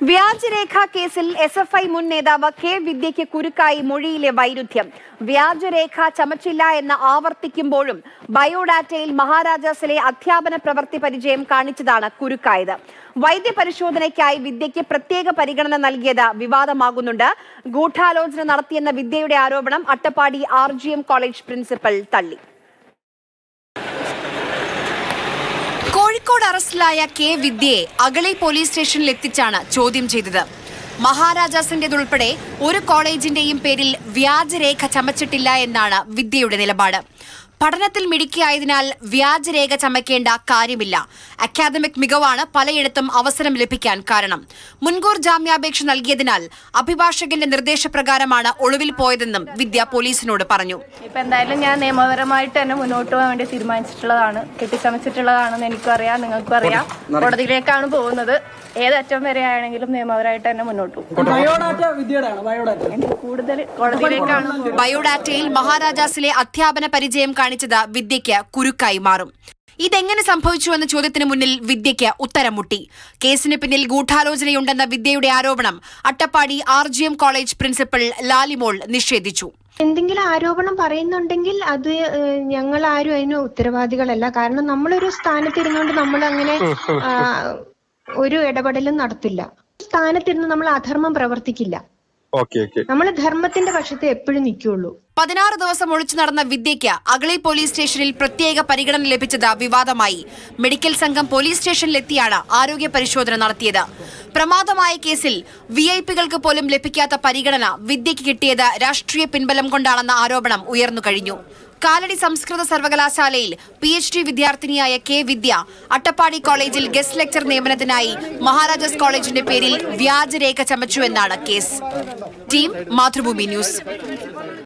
വ്യാജരേഖ കേസിൽ S F I മുൻ നേതാവ് കെ വിദ്യയ്ക്ക് കുരുക്കായി മൊഴിയിലെ വൈരുദ്ധ്യം വ്യാജരേഖ ചമച്ചില്ല എന്ന് ആവർത്തിക്കുമ്പോഴും ബയോഡാറ്റയിൽ മഹാരാജാസിലെ അധ്യാപന പ്രവൃത്തി പരിചയം കാണിച്ചതാണ് കുരുക്കായത് വൈദ്യപരിശോധനയ്ക്കായി വിദ്യയ്ക്ക് പ്രത്യേക പരിഗണന നൽകിയത് വിവാദമാകുന്നുണ്ട് ഗൂഢാലോചന നടത്തിയെന്ന വിദ്യയുടെ ആരോപണം Attappadi R G M college principal തള്ളി കോഴിക്കോട് അറസ്റ്റിലായ കെ വിദ്യയെ അഗളി പോലീസ് സ്റ്റേഷനിൽ എത്തിച്ചാണ് ചോദ്യം ചെയ്തത് മഹാരാജാസിന്റേതുൾപ്പെടെ ഒരു കോളേജിന്റെയും പേരിൽ വ്യാജരേഖ ചമച്ചിട്ടില്ല എന്നാണ് വിദ്യയുടെ നിലപാട് പഠനത്തിൽ മിടുക്കിയായതിനാൽ വ്യാജരേഖ ചമയ്ക്കേണ്ട കാര്യമില്ല അക്കാദമിക് മികവാണ് പലയിടത്തും അവസരം ലഭിക്കാൻ കാരണം മുൻകൂർ ജാമ്യാപേക്ഷ നൽകിയതിനാൽ അഭിഭാഷകന്റെ നിർദ്ദേശപ്രകാരമാണ് ഒളിവിൽ പോയതെന്നും വിദ്യ പോലീസിനോട് പറഞ്ഞു ഇപ്പൊ എന്തായാലും ഞാൻ നിയമപരമായിട്ട് തന്നെ മുന്നോട്ട് പോകാൻ വേണ്ടി തീരുമാനിച്ചിട്ടുള്ളതാണ് കെട്ടിച്ചമച്ചിട്ടുള്ളതാണെന്ന് എനിക്കും അറിയാം നിങ്ങൾക്കും അറിയാം കോടതിയിലേക്കാണ് പോകുന്നത് ഏതറ്റം വരെ ആണെങ്കിലും നിയമപരമായിട്ട് തന്നെ മുന്നോട്ട് പോകും ബയോഡാറ്റ വിദ്യയുടെയാണ് ബയോഡാറ്റ എനിക്ക് കൂടുതൽ കോടതിയിലേക്കാണ് പോകുന്നത് ബയോഡാറ്റയിൽ മഹാരാജാസിലെ അധ്യാപന പരിചയം കാണിച്ചത് വിദ്യയ്ക്ക് കുരുക്കായി മാറും ഇതെങ്ങനെ സംഭവിച്ചു എന്ന ചോദ്യത്തിന് മുന്നിൽ വിദ്യയ്ക്ക് ഉത്തരം മുട്ടി കേസിന് പിന്നിൽ ഗൂഢാലോചനയുണ്ടെന്ന വിദ്യയുടെ ആരോപണം Attappadi R G M college principal Lalimol നിഷേധിച്ചു എന്തെങ്കിലും ആരോപണം പറയുന്നുണ്ടെങ്കിൽ അത് ഏഹ്, ഞങ്ങൾ ആരും അതിന് ഉത്തരവാദികളല്ല കാരണം നമ്മളൊരു സ്ഥാനത്തിരുന്നുകൊണ്ട് നമ്മൾ അങ്ങനെ ആ, ഒരു ഇടപെടലും നടത്തില്ല സ്ഥാനത്തിരുന്ന് നമ്മൾ അധർമ്മം പ്രവർത്തിക്കില്ല ഓക്കെ ഓക്കെ നമ്മൾ ധർമ്മത്തിന്റെ പക്ഷത്തെ എപ്പോഴും നിൽക്കുള്ളൂ പതിനാറ് ദിവസം ഒളിച്ചു നടന്ന വിദ്യയ്ക്ക് അഗളി പോലീസ് സ്റ്റേഷനിൽ പ്രത്യേക പരിഗണന ലഭിച്ചത് വിവാദമായി മെഡിക്കൽ സംഘം പോലീസ് സ്റ്റേഷനിലെത്തിയാണ് ആരോഗ്യ പരിശോധന നടത്തിയത് പ്രമാദമായ കേസിൽ വി ഐ പികൾക്ക് പോലും ലഭിക്കാത്ത പരിഗണന വിദ്യയ്ക്ക് കിട്ടിയത് രാഷ്ട്രീയ പിൻബലം കൊണ്ടാണെന്ന ആരോപണം ഉയർന്നു കഴിഞ്ഞു കാലടി സംസ്കൃത സർവകലാശാലയിൽ പി എച്ച് ഡി വിദ്യാർത്ഥിനിയായ കെ വിദ്യ അട്ടപ്പാടി കോളേജിൽ ഗസ്റ്റ് ലെക്ചർ നിയമനത്തിനായി മഹാരാജാസ് കോളേജിന്റെ പേരിൽ വ്യാജരേഖ ചമച്ചു എന്നാണ് കേസ് ടീം മാതൃഭൂമി ന്യൂസ്